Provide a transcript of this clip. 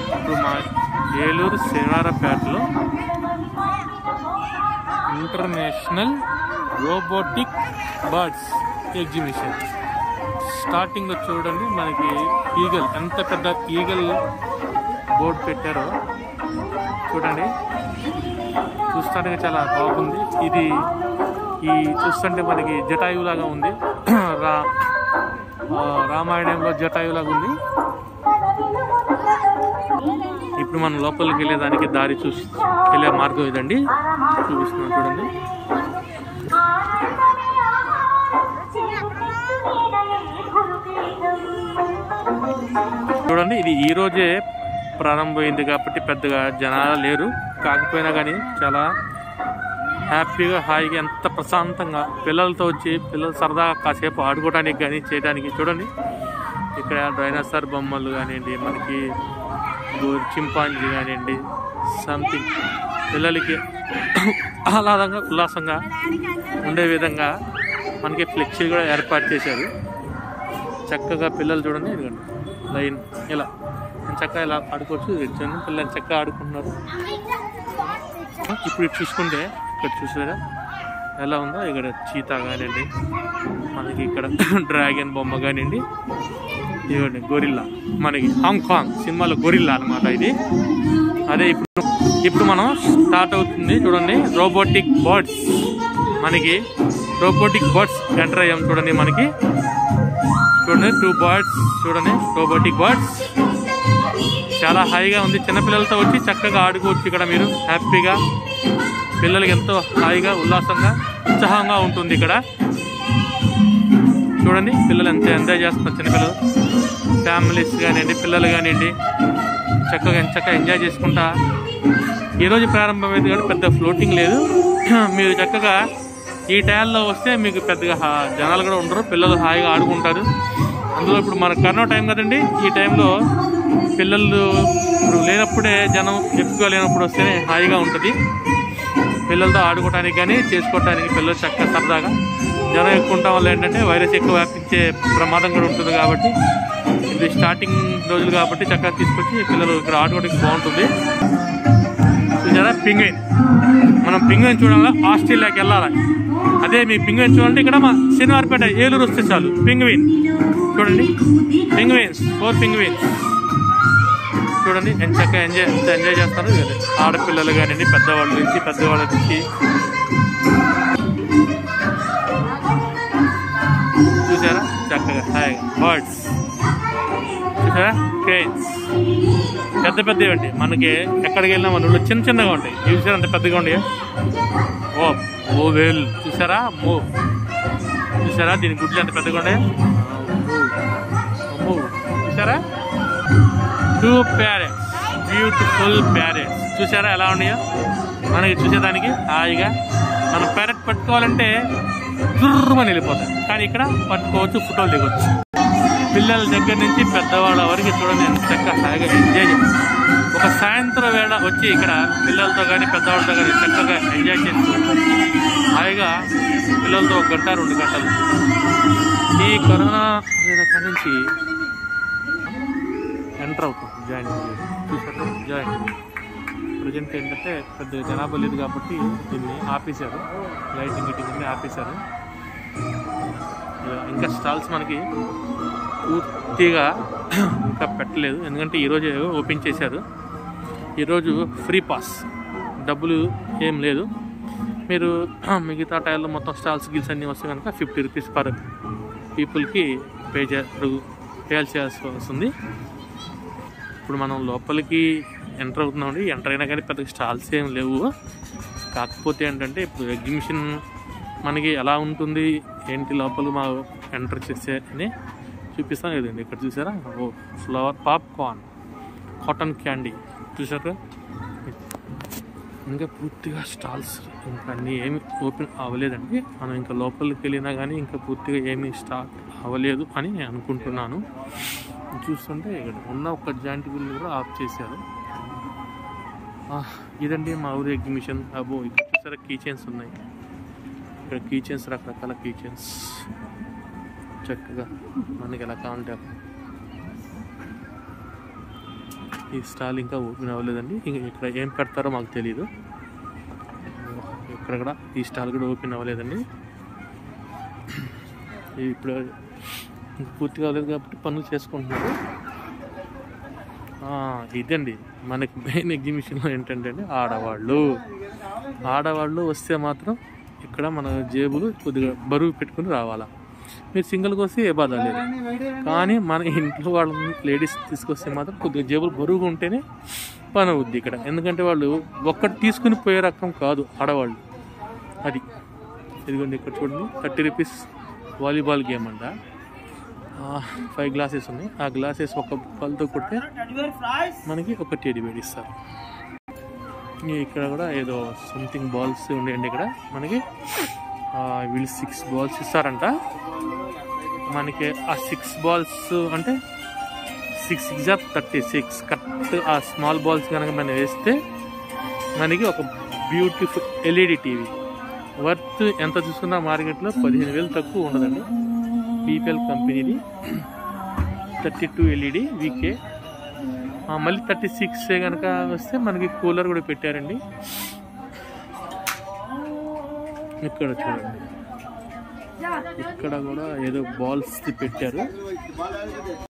ఇప్పుడు మా ఏలూరు శనివారపేటలో international robotic birds exhibition starting చూడండి మనకి ఈగల్ ఎంత పెద్ద ఈగల్ బోర్డు పెట్టారో చూడండి చూస్తానికి చాలా బాగుంది ఇది ఈ చూస్తుంటే మనకి జటాయువు లాగా ఉంది రా ఆ, రామాయణంలో జటాయువు లాగా ఉంది ఇప్పుడు మనం లోపలికి వెళ్ళేదానికి దారి చూసి వెళ్ళే మార్గం ఇదండి చూపిస్తున్నాను చూడండి చూడండి ఇది ఈ రోజే ప్రారంభమైంది కాబట్టి పెద్దగా జనాలు లేరు కాకపోయినా కానీ చాలా హ్యాపీగా హాయిగా ఎంత ప్రశాంతంగా పిల్లలతో వచ్చి పిల్లలు సరదాగా కాసేపు ఆడుకోవడానికి కానీ చేయడానికి చూడండి ఇక్కడ డైనోసార్ బొమ్మలు కానివ్వండి మనకి గో- చింపాంజీ కానివ్వండి సంథింగ్ పిల్లలకి ఆహ్లాదంగా ఉల్లాసంగా ఉండే విధంగా మనకి ఫ్లెక్సీ కూడా ఏర్పాటు చేశారు చక్కగా పిల్లలు చూడండి ఇదిగోండి లైన్ ఇలా చక్కగా ఇలా ఆడుకోవచ్చు ఇది చిన్న పిల్లలు చక్కగా ఆడుకుంటున్నారు ఇప్పుడు ఇటు చూసుకుంటే ఇక్కడ చూసారా ఎలా ఉందో ఇక్కడ చీతా కానివ్వండి మనకి ఇక్కడ డ్రాగన్ బొమ్మ కానివ్వండి ఇదిగోండి గొరిల్లా మనకి హాంకాంగ్ సినిమాలో గొరిల్లా అన్నమాట ఇది అదే ఇప్పుడు ఇప్పుడు మనం స్టార్ట్ అవుతుంది చూడండి రోబోటిక్ బర్డ్స్ మనకి రోబోటిక్ బర్డ్స్ ఎంటర్ అయ్యాం చూడండి మనకి చూడండి టూ బర్డ్స్ చూడండి రోబోటిక్ బర్డ్స్ చాలా హాయిగా ఉంది చిన్నపిల్లలతో వచ్చి చక్కగా ఆడుకోవచ్చు ఇక్కడ మీరు హ్యాపీగా పిల్లలకి ఎంతో హాయిగా ఉల్లాసంగా ఉత్సాహంగా ఉంటుంది ఇక్కడ చూడండి పిల్లలు ఎంత ఎంజాయ్ చేస్తున్నారు చిన్నపిల్లలు ఫ్యామిలీస్ కానివ్వండి పిల్లలు కానివ్వండి చక్కగా చక్కగా ఎంజాయ్ చేసుకుంటా ఈరోజు ప్రారంభమైంది కాబట్టి పెద్ద ఫ్లోటింగ్ లేదు మీరు చక్కగా ఈ టైంలో వస్తే మీకు పెద్దగా హా- జనాలు కూడా ఉండరు పిల్లలు హాయిగా ఆడుకుంటారు అందులో ఇప్పుడు మన కరోనా టైం కదండి ఈ టైంలో పిల్లలు ఇప్పుడు లేనప్పుడే జనం ఎక్కువగా లేనప్పుడు వస్తేనే హాయిగా ఉంటుంది పిల్లలతో ఆడుకోవడానికి కానీ చేసుకోవడానికి పిల్లలు చక్కగా సరదాగా జ్వరం ఎక్కువ ఉండటం వల్ల ఏంటంటే వైరస్ ఎక్కువ వ్యాపించే ప్రమాదం కూడా ఉంటుంది కాబట్టి ఇది స్టార్టింగ్ రోజులు కాబట్టి చక్కగా తీసుకొచ్చి పిల్లలు ఇక్కడ ఆడుకోవడానికి బాగుంటుంది చూసారా పింగ్విన్ మనం పింగ్విన్ చూడాలా ఆస్ట్రేలియాకి వెళ్ళాలి అదే మీ పింగ్విన్ చూడండి ఇక్కడ మా శనివారపేట ఏలూరు వస్తే చాలు పింగ్విన్ చూడండి పింగ్విన్స్ ఫోర్ పింగ్విన్స్ చూడండి ఎంత చక్కగా ఎంజాయ్ ఎంత ఎంజాయ్ చేస్తారు ఇది ఆడపిల్లలు కానివ్వండి పెద్దవాళ్ళ నుంచి పెద్దవాళ్ళ నుంచి చూసారా చక్కగా హాయిగా బర్డ్స్ చూసారా క్రేన్స్ పెద్ద పెద్దవి ఉంటాయి మనకి ఎక్కడికి వెళ్ళినా మన ఊళ్ళో చిన్న చిన్నగా ఉంటాయి ఇవి చూసారా అంత పెద్దగా ఉంటాయి ఓ ఓ వేలు చూసారా మో చూసారా దీని గుడ్లు ఎంత పెద్దగా ఉంటాయి అమ్మో చూసారా టూ ప్యారెట్స్ బ్యూటిఫుల్ ప్యారెట్స్ చూసారా ఎలా ఉన్నాయో మనకి చూసేదానికి హాయిగా మనం ప్యారెట్ పట్టుకోవాలంటే దుర్రమని వెళ్ళిపోతాం కానీ ఇక్కడ పట్టుకోవచ్చు ఫోటోలు దిగొచ్చు పిల్లల దగ్గర నుంచి పెద్దవాళ్ళ వరకు చూడండి ఎంత చక్కగా హాయిగా ఎంజాయ్ చేయాలి ఒక సాయంత్రం వేళ వచ్చి ఇక్కడ పిల్లలతో కానీ పెద్దవాళ్ళతో కానీ చక్కగా ఎంజాయ్ చేస్తూ హాయిగా పిల్లలతో ఒక గంట రెండు గంటలు ఈ కరోనా కాడి నుంచి ఎంటర్ అవుతాం జాయిన్ చూసారు జాయిన్ ప్రజెంట్ ఏంటంటే పెద్ద జనాభా లేదు కాబట్టి దీన్ని ఆపేశారు లైటింగ్ గిటింగ్ అన్ని ఆపేశారు ఇక ఇంకా స్టాల్స్ మనకి పూర్తిగా ఇంకా పెట్టలేదు ఎందుకంటే ఈరోజు ఓపెన్ చేశారు ఈరోజు ఫ్రీ పాస్ డబ్బులు ఏం లేదు మీరు మిగతా టైర్లో మొత్తం స్టాల్స్ గిల్స్ అన్నీ వస్తే కనుక ఫిఫ్టీ రూపీస్ పర్ పీపుల్కి పే చే చేయాల్సి వస్తుంది ఇప్పుడు మనం లోపలికి ఎంటర్ అవుతున్నామండి ఎంటర్ అయినా కానీ పెద్ద స్టాల్స్ ఏం లేవు కాకపోతే ఏంటంటే ఇప్పుడు ఎగ్జిబిషన్ మనకి ఎలా ఉంటుంది ఏంటి లోపల మా ఎంటర్ చేసే అని చూపిస్తాను కదండి ఇక్కడ చూసారా ఓ ఫ్లవర్ పాప్కార్న్ కాటన్ క్యాండీ చూసారా ఇంకా పూర్తిగా స్టాల్స్ ఇంకా అన్నీ ఏమి ఓపెన్ అవ్వలేదండి మనం ఇంకా లోపలికి వెళ్ళినా కానీ ఇంకా పూర్తిగా ఏమీ స్టార్ట్ అవ్వలేదు అని నేను అనుకుంటున్నాను చూస్తుంటే ఇక్కడ ఉన్న ఒక జాయింట్ బిల్ కూడా ఆఫ్ చేశారు ఆ, ఇదండి మా ఊరి ఎగ్జిబిషన్ అబ్బో ఇక్కడ చూసారా కీ చైన్స్ ఉన్నాయి ఇక్కడ కీ చైన్స్ రకరకాల కీ చైన్స్ చక్కగా మనకి ఎలా కావాలంటే అలా. ఈ స్టాల్ ఇంకా ఓపెన్ అవ్వలేదండి ఇంకా ఇక్కడ ఏం పెడతారో మాకు తెలియదు ఇక్కడ కూడా ఈ స్టాల్ కూడా ఓపెన్ అవ్వలేదండి ఇప్పుడు ఇంకా పూర్తి కాలేదు కాబట్టి పనులు చేసుకుంటున్నారు ఆ, ఇదండి మనకి మెయిన్ ఎగ్జిబిషన్లో ఏంటంటే అండి ఆడవాళ్ళు ఆడవాళ్ళు వస్తే మాత్రం ఇక్కడ మన జేబులు కొద్దిగా బరువు పెట్టుకుని రావాలా మీరు సింగిల్గా వస్తే ఏ బాధ లేదు కానీ మన ఇంట్లో వాళ్ళ లేడీస్ తీసుకొస్తే మాత్రం కొద్దిగా జేబులు బరువుగా ఉంటేనే పని అవుద్ది ఇక్కడ ఎందుకంటే వాళ్ళు ఒక్కటి తీసుకుని పోయే రకం కాదు ఆడవాళ్ళు అది ఇదిగోండి ఇక్కడ చూడండి థర్టీ రూపీస్ వాలీబాల్ గేమ్ అంట ఫైవ్ గ్లాసెస్ ఉన్నాయి ఆ గ్లాసెస్ ఒక పళ్ళతో కొట్టే మనకి ఒక టెడీ బేడ్ ఇస్తారు ఇంక ఇక్కడ కూడా ఏదో సంథింగ్ బాల్స్ ఉన్నాయండి ఇక్కడ మనకి ఆ, వీళ్ళు సిక్స్ బాల్స్ ఇస్తారంట మనకి ఆ సిక్స్ బాల్స్ అంటే six six or thirty six correct ఆ స్మాల్ బాల్స్ కనుక మనం వేస్తే మనకి ఒక బ్యూటిఫుల్ ఎల్ఈడి టీవీ వర్త్ ఎంత చూసుకున్నా మార్కెట్లో పదిహేను వేలు తక్కువ ఉండదండి పీపీఎల్ కంపెనీది థర్టీ టూ ఎల్ఈడి వీకే మళ్ళీ థర్టీ సిక్స్ కనుక వస్తే మనకి కూలర్ కూడా పెట్టారండి ఇక్కడ చూడండి ఇక్కడ కూడా ఏదో బాల్స్ పెట్టారు